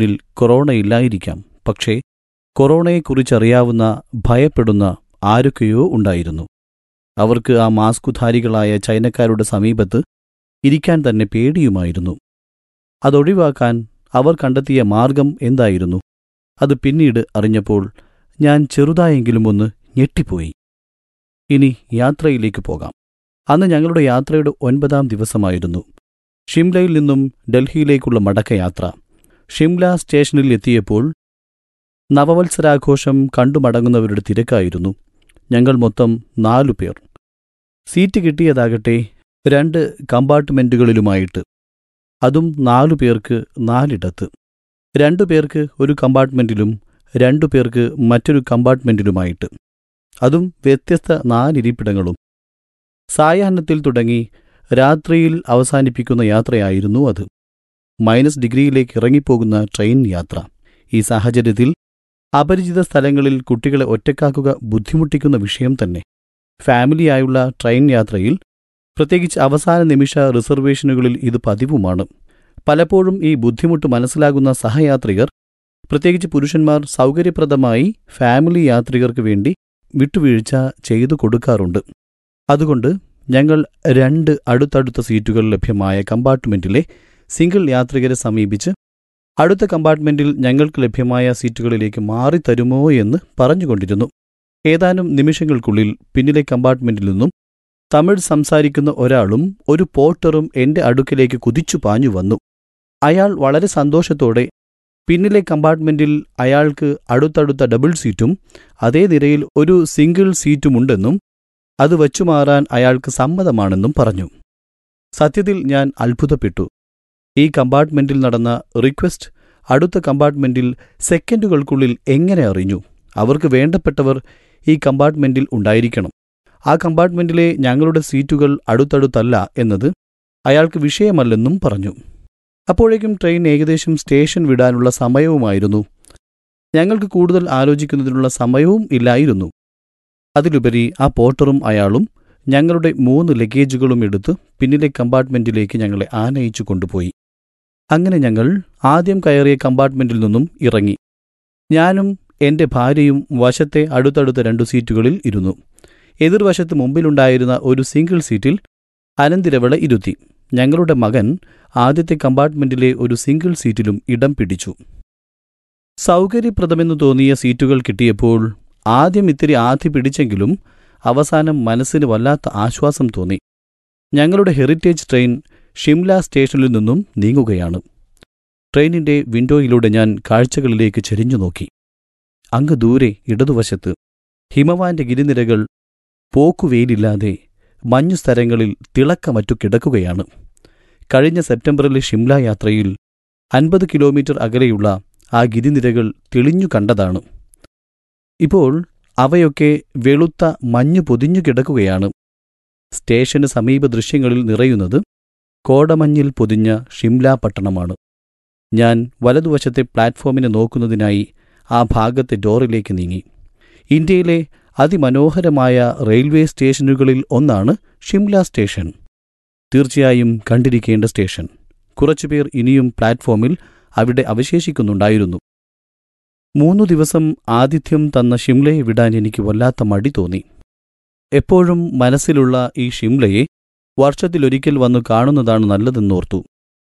നിൽ കൊറോണയില്ലായിരിക്കാം പക്ഷേ കൊറോണയെക്കുറിച്ചറിയാവുന്ന ഭയപ്പെടുന്ന ആരൊക്കെയോ ഉണ്ടായിരുന്നു അവർക്ക് ആ മാസ്കുധാരികളായ ചൈനക്കാരുടെ സമീപത്ത് ഇരിക്കാൻ തന്നെ പേടിയുമായിരുന്നു അതൊഴിവാക്കാൻ അവർ കണ്ടെത്തിയ മാർഗം എന്തായിരുന്നു അത് പിന്നീട് അറിഞ്ഞപ്പോൾ ഞാൻ ചെറുതായെങ്കിലും ഒന്ന് ഞെട്ടിപ്പോയി ഇനി യാത്രയിലേക്ക് പോകാം അന്ന് ഞങ്ങളുടെ യാത്രയുടെ ഒൻപതാം ദിവസമായിരുന്നു ഷിംലയിൽ നിന്നും ഡൽഹിയിലേക്കുള്ള മടക്കയാത്ര ഷിംല സ്റ്റേഷനിൽ എത്തിയപ്പോൾ നവവത്സരാഘോഷം കണ്ടുമടങ്ങുന്നവരുടെ തിരക്കായിരുന്നു ഞങ്ങൾ മൊത്തം നാലു പേർ സീറ്റ് കിട്ടിയതാകട്ടെ രണ്ട് കമ്പാർട്ട്മെന്റുകളിലുമായിട്ട് അതും നാലു പേർക്ക് നാലിടത്ത് രണ്ടു പേർക്ക് ഒരു കമ്പാർട്ട്മെന്റിലും രണ്ടു പേർക്ക് മറ്റൊരു കമ്പാർട്ട്മെന്റിലുമായിട്ട് അതും വ്യത്യസ്ത നാലിരിപ്പിടങ്ങളും സായാഹ്നത്തിൽ തുടങ്ങി രാത്രിയിൽ അവസാനിപ്പിക്കുന്ന യാത്രയായിരുന്നു അത് മൈനസ് ഡിഗ്രിയിലേക്ക് ഇറങ്ങിപ്പോകുന്ന ട്രെയിൻ യാത്ര ഈ സാഹചര്യത്തിൽ അപരിചിത സ്ഥലങ്ങളിൽ കുട്ടികളെ ഒറ്റക്കാക്കുക ബുദ്ധിമുട്ടിക്കുന്ന വിഷയം തന്നെ ഫാമിലിയായുള്ള ട്രെയിൻ യാത്രയിൽ പ്രത്യേകിച്ച് അവസാന നിമിഷ റിസർവേഷനുകളിൽ ഇത് പതിവുമാണ് പലപ്പോഴും ഈ ബുദ്ധിമുട്ട് മനസ്സിലാകുന്ന സഹയാത്രികർ പ്രത്യേകിച്ച് പുരുഷന്മാർ സൗകര്യപ്രദമായി ഫാമിലി യാത്രികർക്ക് വേണ്ടി വിട്ടുവീഴ്ച ചെയ്തു കൊടുക്കാറുണ്ട് അതുകൊണ്ട് ഞങ്ങൾ രണ്ട് അടുത്തടുത്ത സീറ്റുകൾ ലഭ്യമായ കമ്പാർട്ട്മെന്റിലെ സിംഗിൾ യാത്രികരെ സമീപിച്ച് അടുത്ത കമ്പാർട്ട്മെന്റിൽ ഞങ്ങൾക്ക് ലഭ്യമായ സീറ്റുകളിലേക്ക് മാറിത്തരുമോ എന്ന് പറഞ്ഞുകൊണ്ടിരുന്നു ഏതാനും നിമിഷങ്ങൾക്കുള്ളിൽ പിന്നിലെ കമ്പാർട്ട്മെന്റിൽ നിന്നും തമിഴ് സംസാരിക്കുന്ന ഒരാളും ഒരു പോർട്ടറും എന്റെ അടുക്കിലേക്ക് കുതിച്ചു പാഞ്ഞു വന്നു അയാൾ വളരെ സന്തോഷത്തോടെ പിന്നിലെ കമ്പാർട്ട്മെന്റിൽ അയാൾക്ക് അടുത്തടുത്ത ഡബിൾ സീറ്റും അതേ നിരയിൽ ഒരു സിംഗിൾ സീറ്റുമുണ്ടെന്നും അത് വച്ചുമാറാൻ അയാൾക്ക് സമ്മതമാണെന്നും പറഞ്ഞു സത്യത്തിൽ ഞാൻ അത്ഭുതപ്പെട്ടു ഈ കമ്പാർട്ട്മെന്റിൽ നടന്ന റിക്വസ്റ്റ് അടുത്ത കമ്പാർട്ട്മെന്റിൽ സെക്കൻഡുകൾക്കുള്ളിൽ എങ്ങനെ അറിഞ്ഞു അവർക്ക് വേണ്ടപ്പെട്ടവർ ഈ കമ്പാർട്ട്മെന്റിൽ ഉണ്ടായിരിക്കണം ആ കമ്പാർട്ട്മെന്റിലെ ഞങ്ങളുടെ സീറ്റുകൾ അടുത്തടുത്തല്ല എന്നത് അയാൾക്ക് വിഷയമല്ലെന്നും പറഞ്ഞു അപ്പോഴേക്കും ട്രെയിൻ ഏകദേശം സ്റ്റേഷൻ വിടാനുള്ള സമയവുമായിരുന്നു ഞങ്ങൾക്ക് കൂടുതൽ ആലോചിക്കുന്നതിനുള്ള സമയവും ഇല്ലായിരുന്നു അതിലുപരി ആ പോർട്ടറും അയാളും ഞങ്ങളുടെ മൂന്ന് ലഗേജുകളും എടുത്ത് പിന്നിലെ കമ്പാർട്ട്മെന്റിലേക്ക് ഞങ്ങളെ ആനയിച്ചു കൊണ്ടുപോയി അങ്ങനെ ഞങ്ങൾ ആദ്യം കയറിയ കമ്പാർട്ട്മെന്റിൽ നിന്നും ഇറങ്ങി ഞാനും എന്റെ ഭാര്യയും വശത്തെ അടുത്തടുത്ത രണ്ടു സീറ്റുകളിൽ ഇരുന്നു എതിർവശത്ത് മുമ്പിലുണ്ടായിരുന്ന ഒരു സിംഗിൾ സീറ്റിൽ അനന്തിരവള ഇരുത്തി ഞങ്ങളുടെ മകൻ ആദ്യത്തെ കമ്പാർട്ട്മെന്റിലെ ഒരു സിംഗിൾ സീറ്റിലും ഇടം പിടിച്ചു സൗകര്യപ്രദമെന്നു തോന്നിയ സീറ്റുകൾ കിട്ടിയപ്പോൾ ആദ്യം ഇത്തിരി ആധി പിടിച്ചെങ്കിലും അവസാനം മനസ്സിന് വല്ലാത്ത ആശ്വാസം തോന്നി ഞങ്ങളുടെ ഹെറിറ്റേജ് ട്രെയിൻ ഷിംല സ്റ്റേഷനിൽ നിന്നും നീങ്ങുകയാണ് ട്രെയിനിന്റെ വിൻഡോയിലൂടെ ഞാൻ കാഴ്ചകളിലേക്ക് ചെരിഞ്ഞു നോക്കി അങ്ങ് ദൂരെ ഇടതുവശത്ത് ഹിമവാന്റെ ഗിരിനിരകൾ പോക്കുവെയിലില്ലാതെ മഞ്ഞുസ്ഥലങ്ങളിൽ തിളക്കമറ്റു കിടക്കുകയാണ് കഴിഞ്ഞ സെപ്റ്റംബറിലെ ഷിംല യാത്രയിൽ അൻപത് കിലോമീറ്റർ അകലെയുള്ള ആ ഗിരിനിരകൾ തെളിഞ്ഞു കണ്ടതാണ് ഇപ്പോൾ അവയൊക്കെ വെളുത്ത മഞ്ഞു പൊതിഞ്ഞു കിടക്കുകയാണ് സ്റ്റേഷന് സമീപ ദൃശ്യങ്ങളിൽ നിറയുന്നത് കോടമഞ്ഞിൽ പൊതിഞ്ഞ ഷിംല പട്ടണമാണ് ഞാൻ വലതുവശത്തെ പ്ലാറ്റ്ഫോമിനെ നോക്കുന്നതിനായി ആ ഭാഗത്തെ ഡോറിലേക്ക് നീങ്ങി ഇന്ത്യയിലെ അതിമനോഹരമായ റെയിൽവേ സ്റ്റേഷനുകളിൽ ഒന്നാണ് ഷിംല സ്റ്റേഷൻ തീർച്ചയായും കണ്ടിരിക്കേണ്ട സ്റ്റേഷൻ കുറച്ചുപേർ ഇനിയും പ്ലാറ്റ്ഫോമിൽ അവിടെ അവശേഷിക്കുന്നുണ്ടായിരുന്നു മൂന്നു ദിവസം ആതിഥ്യം തന്ന ഷിംലയെ വിടാൻ എനിക്ക് വല്ലാത്ത മടി തോന്നി എപ്പോഴും മനസ്സിലുള്ള ഈ ഷിംലയെ വർഷത്തിലൊരിക്കൽ വന്നു കാണുന്നതാണ് നല്ലതെന്നോർത്തു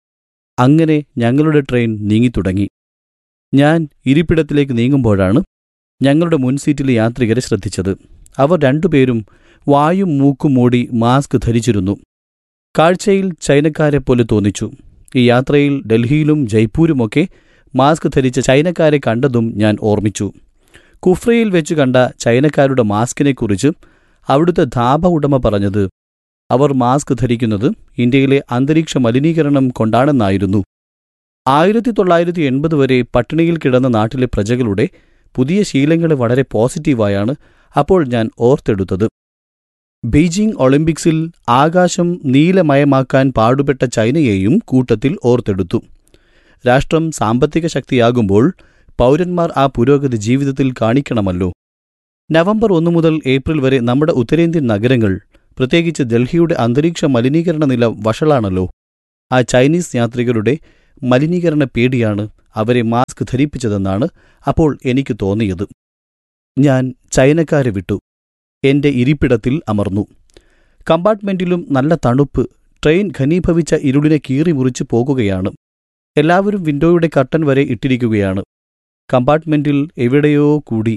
അങ്ങനെ ഞങ്ങളുടെ ട്രെയിൻ നീങ്ങിത്തുടങ്ങി ഞാൻ ഇരിപ്പിടത്തിലേക്ക് നീങ്ങുമ്പോഴാണ് ഞങ്ങളുടെ മുൻസീറ്റിലെ യാത്രികരെ ശ്രദ്ധിച്ചത് അവർ രണ്ടുപേരും വായും മൂക്കും മൂടി മാസ്ക് ധരിച്ചിരുന്നു കാഴ്ചയിൽ ചൈനക്കാരെപ്പോലെ തോന്നിച്ചു ഈ യാത്രയിൽ ഡൽഹിയിലും ജയ്പൂരുമൊക്കെ മാസ്ക് ധരിച്ച ചൈനക്കാരെ കണ്ടതും ഞാൻ ഓർമ്മിച്ചു കുഫ്രയിൽ വെച്ച് കണ്ട ചൈനക്കാരുടെ മാസ്കിനെക്കുറിച്ച് അവിടുത്തെ ധാബ ഉടമ പറഞ്ഞത് അവർ മാസ്ക് ധരിക്കുന്നത് ഇന്ത്യയിലെ അന്തരീക്ഷ മലിനീകരണം കൊണ്ടാണെന്നായിരുന്നു ആയിരത്തി തൊള്ളായിരത്തി എൺപത് വരെ പട്ടിണിയിൽ കിടന്ന നാട്ടിലെ പ്രജകളുടെ പുതിയ ശീലങ്ങളെ വളരെ പോസിറ്റീവായാണ് അപ്പോൾ ഞാൻ ഓർത്തെടുത്തത് ബീജിംഗ് ഒളിമ്പിക്സിൽ ആകാശം നീലമയമാക്കാൻ പാടുപെട്ട ചൈനയെയും കൂട്ടത്തിൽ ഓർത്തെടുത്തു രാഷ്ട്രം സാമ്പത്തിക ശക്തിയാകുമ്പോൾ പൗരന്മാർ ആ പുരോഗതി ജീവിതത്തിൽ കാണിക്കണമല്ലോ നവംബർ ഒന്നു മുതൽ ഏപ്രിൽ വരെ നമ്മുടെ ഉത്തരേന്ത്യൻ നഗരങ്ങൾ പ്രത്യേകിച്ച് ഡൽഹിയുടെ അന്തരീക്ഷ മലിനീകരണ നില വഷളാണല്ലോ ആ ചൈനീസ് യാത്രികരുടെ മലിനീകരണ പേടിയാണ് അവരെ മാസ്ക് ധരിപ്പിച്ചതെന്നാണ് അപ്പോൾ എനിക്ക് തോന്നിയത് ഞാൻ ചൈനക്കാരെ വിട്ടു എന്റെ ഇരിപ്പിടത്തിൽ അമർന്നു കമ്പാർട്ട്മെന്റിലും നല്ല തണുപ്പ് ട്രെയിൻ ഘനീഭവിച്ച ഇരുളിനെ കീറി മുറിച്ച് പോകുകയാണ് എല്ലാവരും വിൻഡോയുടെ കർട്ടൻ വരെ ഇട്ടിരിക്കുകയാണ് കമ്പാർട്ട്മെന്റിൽ എവിടെയോ കൂടി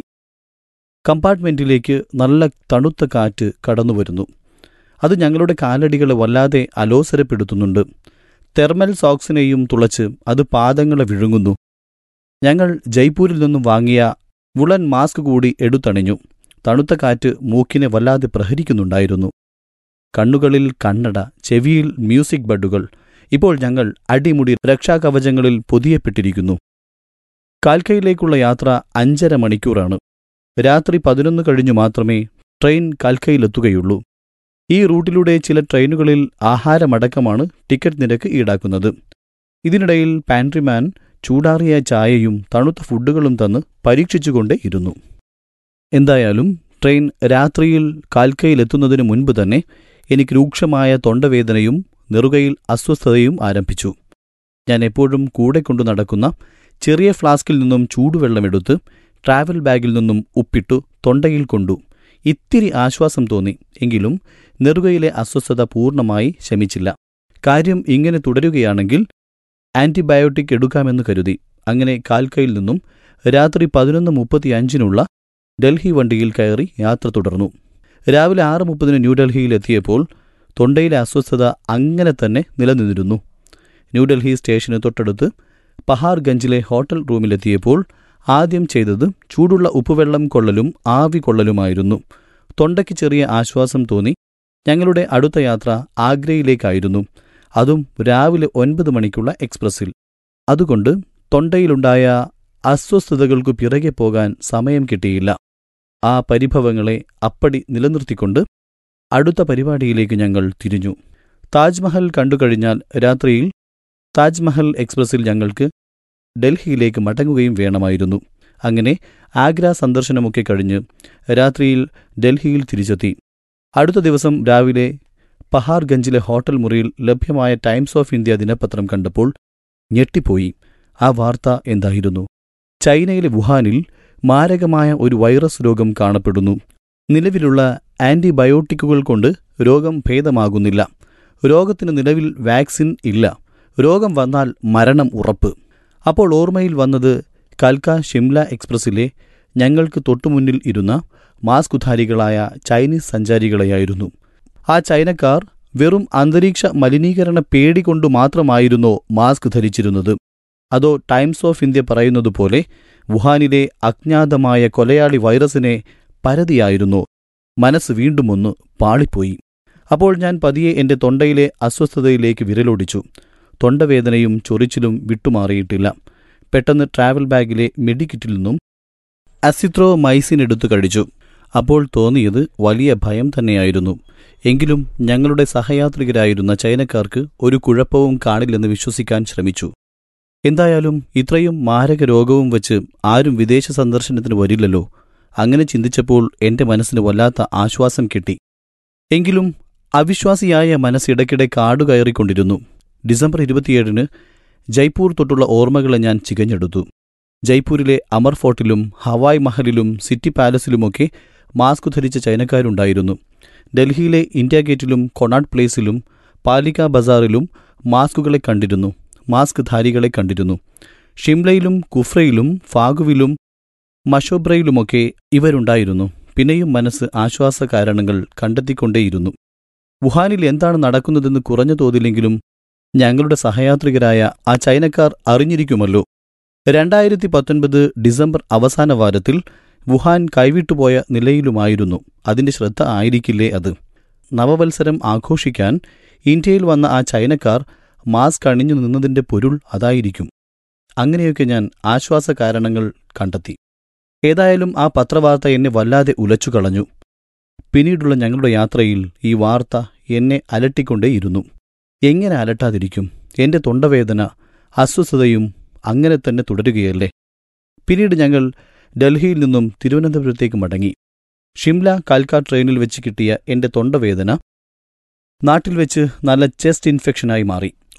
കമ്പാർട്ട്മെന്റിലേക്ക് നല്ല തണുത്ത കാറ്റ് കടന്നുവരുന്നു അത് ഞങ്ങളുടെ കാലടികളെ വല്ലാതെ അലോസരപ്പെടുത്തുന്നുണ്ട് തെർമൽ സോക്സിനെയും തുളച്ച് അത് പാദങ്ങളെ വിഴുങ്ങുന്നു ഞങ്ങൾ ജയ്പൂരിൽ നിന്നും വാങ്ങിയ വുളൻ മാസ്ക് കൂടി എടുത്തണിഞ്ഞു തണുത്ത കാറ്റ് മൂക്കിനെ വല്ലാതെ പ്രഹരിക്കുന്നുണ്ടായിരുന്നു കണ്ണുകളിൽ കണ്ണട ചെവിയിൽ മ്യൂസിക് ബഡുകൾ ഇപ്പോൾ ഞങ്ങൾ അടിമുടി രക്ഷാകവചങ്ങളിൽ പൊതിയപ്പെട്ടിരിക്കുന്നു കാൽക്കയിലേക്കുള്ള യാത്ര അഞ്ചര മണിക്കൂറാണ് രാത്രി പതിനൊന്ന് കഴിഞ്ഞു മാത്രമേ ട്രെയിൻ കാൽക്കയിലെത്തുകയുള്ളൂ ഈ റൂട്ടിലൂടെ ചില ട്രെയിനുകളിൽ ആഹാരമടക്കമാണ് ടിക്കറ്റ് നിരക്ക് ഈടാക്കുന്നത് ഇതിനിടയിൽ പാൻട്രിമാൻ ചൂടാറിയ ചായയും തണുത്ത ഫുഡുകളും തന്ന് പരീക്ഷിച്ചുകൊണ്ടേ ഇരുന്നു എന്തായാലും ട്രെയിൻ രാത്രിയിൽ കാൽക്കയിലെത്തുന്നതിനു മുൻപ് തന്നെ എനിക്ക് രൂക്ഷമായ തൊണ്ടവേദനയും നെറുകയിൽ അസ്വസ്ഥതയും ആരംഭിച്ചു ഞാൻ എപ്പോഴും കൂടെ കൊണ്ടു നടക്കുന്ന ചെറിയ ഫ്ലാസ്കിൽ നിന്നും ചൂടുവെള്ളമെടുത്ത് ട്രാവൽ ബാഗിൽ നിന്നും ഉപ്പിട്ടു തൊണ്ടയിൽ കൊണ്ടു ഇത്തിരി ആശ്വാസം തോന്നി എങ്കിലും നെറുകയിലെ അസ്വസ്ഥത പൂർണ്ണമായി ശമിച്ചില്ല കാര്യം ഇങ്ങനെ തുടരുകയാണെങ്കിൽ ആന്റിബയോട്ടിക് എടുക്കാമെന്ന് കരുതി അങ്ങനെ കാൽക്കയിൽ നിന്നും രാത്രി പതിനൊന്ന് മുപ്പത്തിയഞ്ചിനുള്ള ഡൽഹി വണ്ടിയിൽ കയറി യാത്ര തുടർന്നു രാവിലെ ആറ് മുപ്പതിന് ന്യൂഡൽഹിയിൽ എത്തിയപ്പോൾ തൊണ്ടയിലെ അസ്വസ്ഥത അങ്ങനെ തന്നെ നിലനിന്നിരുന്നു ന്യൂഡൽഹി സ്റ്റേഷന് തൊട്ടടുത്ത് പഹാർഗഞ്ചിലെ ഹോട്ടൽ റൂമിലെത്തിയപ്പോൾ ആദ്യം ചെയ്തത് ചൂടുള്ള ഉപ്പുവെള്ളം കൊള്ളലും ആവി കൊള്ളലുമായിരുന്നു തൊണ്ടയ്ക്ക് ചെറിയ ആശ്വാസം തോന്നി ഞങ്ങളുടെ അടുത്ത യാത്ര ആഗ്രയിലേക്കായിരുന്നു അതും രാവിലെ ഒൻപത് മണിക്കുള്ള എക്സ്പ്രസ്സിൽ അതുകൊണ്ട് തൊണ്ടയിലുണ്ടായ അസ്വസ്ഥതകൾക്കു പിറകെ പോകാൻ സമയം കിട്ടിയില്ല ആ പരിഭവങ്ങളെ അപ്പടി നിലനിർത്തിക്കൊണ്ട് അടുത്ത പരിപാടിയിലേക്ക് ഞങ്ങൾ തിരിഞ്ഞു താജ്മഹൽ കണ്ടുകഴിഞ്ഞാൽ രാത്രിയിൽ താജ്മഹൽ എക്സ്പ്രസ്സിൽ ഞങ്ങൾക്ക് ഡൽഹിയിലേക്ക് മടങ്ങുകയും വേണമായിരുന്നു അങ്ങനെ ആഗ്ര സന്ദർശനമൊക്കെ കഴിഞ്ഞ് രാത്രിയിൽ ഡൽഹിയിൽ തിരിച്ചെത്തി അടുത്ത ദിവസം രാവിലെ പഹാർഗഞ്ചിലെ ഹോട്ടൽ മുറിയിൽ ലഭ്യമായ ടൈംസ് ഓഫ് ഇന്ത്യ ദിനപത്രം കണ്ടപ്പോൾ ഞെട്ടിപ്പോയി ആ വാർത്ത എന്തായിരുന്നു ചൈനയിലെ വുഹാനിൽ മാരകമായ ഒരു വൈറസ് രോഗം കാണപ്പെടുന്നു നിലവിലുള്ള ആന്റിബയോട്ടിക്കുകൾ കൊണ്ട് രോഗം ഭേദമാകുന്നില്ല രോഗത്തിന് നിലവിൽ വാക്സിൻ ഇല്ല രോഗം വന്നാൽ മരണം ഉറപ്പ് അപ്പോൾ ഓർമ്മയിൽ വന്നത് കൽക്ക ഷിംല എക്സ്പ്രസ്സിലെ ഞങ്ങൾക്ക് തൊട്ടുമുന്നിൽ ഇരുന്ന മാസ്കുധാരികളായ ചൈനീസ് സഞ്ചാരികളെയായിരുന്നു ആ ചൈനക്കാർ വെറും അന്തരീക്ഷ മലിനീകരണ പേടി കൊണ്ടു മാത്രമായിരുന്നോ മാസ്ക് ധരിച്ചിരുന്നത് അതോ ടൈംസ് ഓഫ് ഇന്ത്യ പറയുന്നതുപോലെ വുഹാനിലെ അജ്ഞാതമായ കൊലയാളി വൈറസിനെ പരതിയായിരുന്നോ മനസ്സ് വീണ്ടും ഒന്ന് പാളിപ്പോയി അപ്പോൾ ഞാൻ പതിയെ എന്റെ തൊണ്ടയിലെ അസ്വസ്ഥതയിലേക്ക് വിരലോടിച്ചു തൊണ്ടവേദനയും ചൊറിച്ചിലും വിട്ടുമാറിയിട്ടില്ല പെട്ടെന്ന് ട്രാവൽ ബാഗിലെ മെഡിക്കിറ്റിൽ നിന്നും അസിത്രോ മൈസിൻ എടുത്തു കഴിച്ചു അപ്പോൾ തോന്നിയത് വലിയ ഭയം തന്നെയായിരുന്നു എങ്കിലും ഞങ്ങളുടെ സഹയാത്രികരായിരുന്ന ചൈനക്കാർക്ക് ഒരു കുഴപ്പവും കാണില്ലെന്ന് വിശ്വസിക്കാൻ ശ്രമിച്ചു എന്തായാലും ഇത്രയും മാരക രോഗവും വച്ച് ആരും വിദേശ സന്ദർശനത്തിന് വരില്ലല്ലോ അങ്ങനെ ചിന്തിച്ചപ്പോൾ എന്റെ മനസ്സിന് വല്ലാത്ത ആശ്വാസം കിട്ടി എങ്കിലും അവിശ്വാസിയായ മനസ്സിടയ്ക്കിടെ കാടുകയറിക്കൊണ്ടിരുന്നു ഡിസംബർ ഇരുപത്തിയേഴിന് ജയ്പൂർ തൊട്ടുള്ള ഓർമ്മകളെ ഞാൻ ചികഞ്ഞെടുത്തു ജയ്പൂരിലെ അമർ ഫോർട്ടിലും ഹവായ് മഹലിലും സിറ്റി പാലസിലുമൊക്കെ മാസ്ക് ധരിച്ച ചൈനക്കാരുണ്ടായിരുന്നു ഡൽഹിയിലെ ഇന്ത്യ ഗേറ്റിലും കൊണാട്ട് പ്ലേസിലും പാലിക ബസാറിലും മാസ്കുകളെ കണ്ടിരുന്നു മാസ്ക് ധാരികളെ കണ്ടിരുന്നു ഷിംലയിലും കുഫ്രയിലും ഫാഗുവിലും മഷോബ്രയിലുമൊക്കെ ഇവരുണ്ടായിരുന്നു പിന്നെയും മനസ്സ് ആശ്വാസ കാരണങ്ങൾ കണ്ടെത്തിക്കൊണ്ടേയിരുന്നു വുഹാനിൽ എന്താണ് നടക്കുന്നതെന്ന് കുറഞ്ഞ തോതിലെങ്കിലും ഞങ്ങളുടെ സഹയാത്രികരായ ആ ചൈനക്കാർ അറിഞ്ഞിരിക്കുമല്ലോ രണ്ടായിരത്തി പത്തൊൻപത് ഡിസംബർ അവസാന വാരത്തിൽ വുഹാൻ കൈവിട്ടുപോയ നിലയിലുമായിരുന്നു അതിന്റെ ശ്രദ്ധ ആയിരിക്കില്ലേ അത് നവവത്സരം ആഘോഷിക്കാൻ ഇന്ത്യയിൽ വന്ന ആ ചൈനക്കാർ മാസ്ക് അണിഞ്ഞു നിന്നതിന്റെ പൊരുൾ അതായിരിക്കും അങ്ങനെയൊക്കെ ഞാൻ ആശ്വാസ കാരണങ്ങൾ കണ്ടെത്തി ഏതായാലും ആ പത്രവാർത്ത എന്നെ വല്ലാതെ ഉലച്ചുകളഞ്ഞു പിന്നീടുള്ള ഞങ്ങളുടെ യാത്രയിൽ ഈ വാർത്ത എന്നെ അലട്ടിക്കൊണ്ടേയിരുന്നു എങ്ങനെ അലട്ടാതിരിക്കും എന്റെ തൊണ്ടവേദന അസ്വസ്ഥതയും അങ്ങനെ തന്നെ തുടരുകയല്ലേ പിന്നീട് ഞങ്ങൾ ഡൽഹിയിൽ നിന്നും തിരുവനന്തപുരത്തേക്ക് മടങ്ങി ഷിംല കാൽക്ക ട്രെയിനിൽ വെച്ച് കിട്ടിയ എന്റെ തൊണ്ടവേദന നാട്ടിൽ വെച്ച് നല്ല ചെസ്റ്റ് ഇൻഫെക്ഷനായി മാറി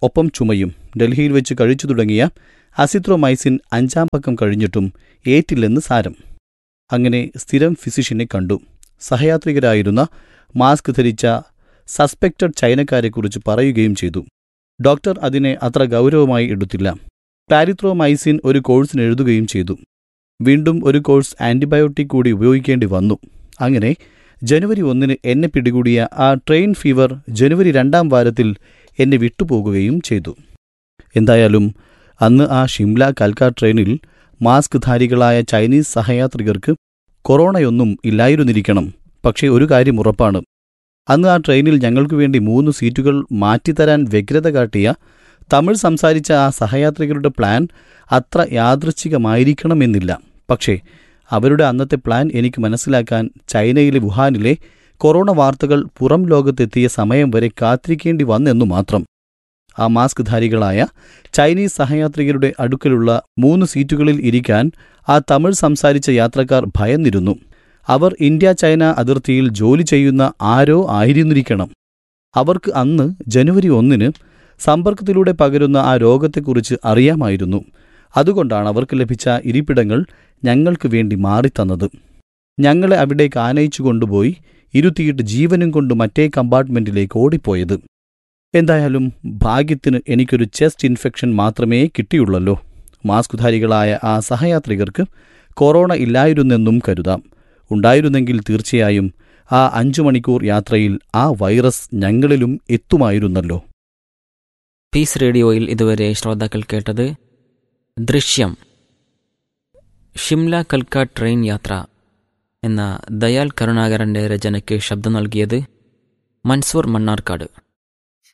ഒപ്പം ചുമയും ഡൽഹിയിൽ വെച്ച് കഴിച്ചു തുടങ്ങിയ അസിത്രോമൈസിൻ അഞ്ചാം പക്കം കഴിഞ്ഞിട്ടും ഏറ്റില്ലെന്ന് സാരം അങ്ങനെ സ്ഥിരം ഫിസിഷ്യനെ കണ്ടു സഹയാത്രികരായിരുന്ന മാസ്ക് ധരിച്ച സസ്പെക്റ്റഡ് ചൈനക്കാരെക്കുറിച്ച് പറയുകയും ചെയ്തു ഡോക്ടർ അതിനെ അത്ര ഗൗരവമായി എടുത്തില്ല പാരിത്രോമൈസിൻ ഒരു കോഴ്സിന് എഴുതുകയും ചെയ്തു വീണ്ടും ഒരു കോഴ്സ് ആന്റിബയോട്ടിക് കൂടി ഉപയോഗിക്കേണ്ടി വന്നു അങ്ങനെ ജനുവരി ഒന്നിന് എന്നെ പിടികൂടിയ ആ ട്രെയിൻ ഫീവർ ജനുവരി രണ്ടാം വാരത്തിൽ എന്നെ വിട്ടുപോകുകയും ചെയ്തു എന്തായാലും അന്ന് ആ ഷിംല കൽക്ക ട്രെയിനിൽ മാസ്ക് ധാരികളായ ചൈനീസ് സഹയാത്രികർക്ക് കൊറോണയൊന്നും ഇല്ലായിരുന്നിരിക്കണം പക്ഷേ ഒരു കാര്യം ഉറപ്പാണ് അന്ന് ആ ട്രെയിനിൽ ഞങ്ങൾക്കു വേണ്ടി മൂന്ന് സീറ്റുകൾ മാറ്റിത്തരാൻ വ്യഗ്രത കാട്ടിയ തമിഴ് സംസാരിച്ച ആ സഹയാത്രികരുടെ പ്ലാൻ അത്ര യാദൃച്ഛികമായിരിക്കണമെന്നില്ല പക്ഷേ അവരുടെ അന്നത്തെ പ്ലാൻ എനിക്ക് മനസ്സിലാക്കാൻ ചൈനയിലെ വുഹാനിലെ കൊറോണ വാർത്തകൾ പുറം ലോകത്തെത്തിയ സമയം വരെ കാത്തിരിക്കേണ്ടി വന്നെന്നു മാത്രം ആ മാസ്ക് ധാരികളായ ചൈനീസ് സഹയാത്രികരുടെ അടുക്കലുള്ള മൂന്ന് സീറ്റുകളിൽ ഇരിക്കാൻ ആ തമിഴ് സംസാരിച്ച യാത്രക്കാർ ഭയന്നിരുന്നു അവർ ഇന്ത്യ ചൈന അതിർത്തിയിൽ ജോലി ചെയ്യുന്ന ആരോ ആയിരുന്നിരിക്കണം അവർക്ക് അന്ന് ജനുവരി ഒന്നിന് സമ്പർക്കത്തിലൂടെ പകരുന്ന ആ രോഗത്തെക്കുറിച്ച് അറിയാമായിരുന്നു അതുകൊണ്ടാണ് അവർക്ക് ലഭിച്ച ഇരിപ്പിടങ്ങൾ ഞങ്ങൾക്ക് വേണ്ടി മാറിത്തന്നത് ഞങ്ങളെ അവിടേക്ക് ആനയിച്ചു കൊണ്ടുപോയി ഇരുത്തിയിട്ട് ജീവനും കൊണ്ട് മറ്റേ കമ്പാർട്ട്മെന്റിലേക്ക് ഓടിപ്പോയത് എന്തായാലും ഭാഗ്യത്തിന് എനിക്കൊരു ചെസ്റ്റ് ഇൻഫെക്ഷൻ മാത്രമേ കിട്ടിയുള്ളല്ലോ മാസ്കുധാരികളായ ആ സഹയാത്രികർക്ക് കൊറോണ ഇല്ലായിരുന്നെന്നും കരുതാം ഉണ്ടായിരുന്നെങ്കിൽ തീർച്ചയായും ആ അഞ്ചു മണിക്കൂർ യാത്രയിൽ ആ വൈറസ് ഞങ്ങളിലും എത്തുമായിരുന്നല്ലോ പീസ് റേഡിയോയിൽ ഇതുവരെ ശ്രോതാക്കൾ കേട്ടത് ദൃശ്യം ഷിംല കൽക്ക ട്രെയിൻ യാത്ര എന്ന ദയാൽ കരുണാകരന്റെ രചനയ്ക്ക് ശബ്ദം നൽകിയത് മൻസൂർ മണ്ണാർക്കാട്